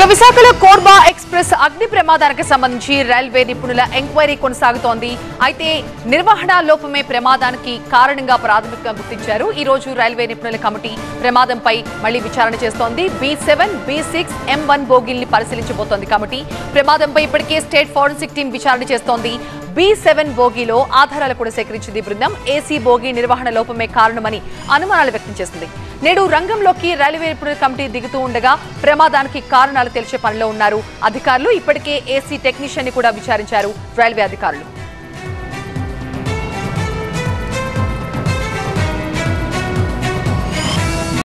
ఇక విశాఖలో కోర్బా ఎక్స్ప్రెస్ అగ్ని ప్రమాదానికి సంబంధించి రైల్వే నిపుణుల ఎంక్వైరీ కొనసాగుతోంది అయితే నిర్వహణ లోపమే ప్రమాదానికి కారణంగా ప్రాథమికంగా గుర్తించారు ఈ రోజు రైల్వే నిపుణుల కమిటీ ప్రమాదంపై మళ్లీ విచారణ చేస్తోంది B seven B six M one బోగిల్ని పరిశీలించబోతోంది కమిటీ ప్రమాదంపై ఇప్పటికే స్టేట్ ఫోరెన్సిక్ టీం విచారణ చేస్తోంది బి సెవెన్ బోగీలో ఆధారాలు కూడా సేకరించింది ఈ బృందం ఏసీ బోగి నిర్వహణ లోపమే కారణమని అనుమానాలు వ్యక్తం చేసింది నేడు రంగంలోకి రైల్వే నిపుణుల కమిటీ దిగుతూ ఉండగా ప్రమాదానికి కారణాలు తెలిసే పనిలో ఉన్నారు అధికారులు ఇప్పటికే ఏసీ టెక్నీషియన్ ని కూడా విచారించారు రైల్వే అధికారులు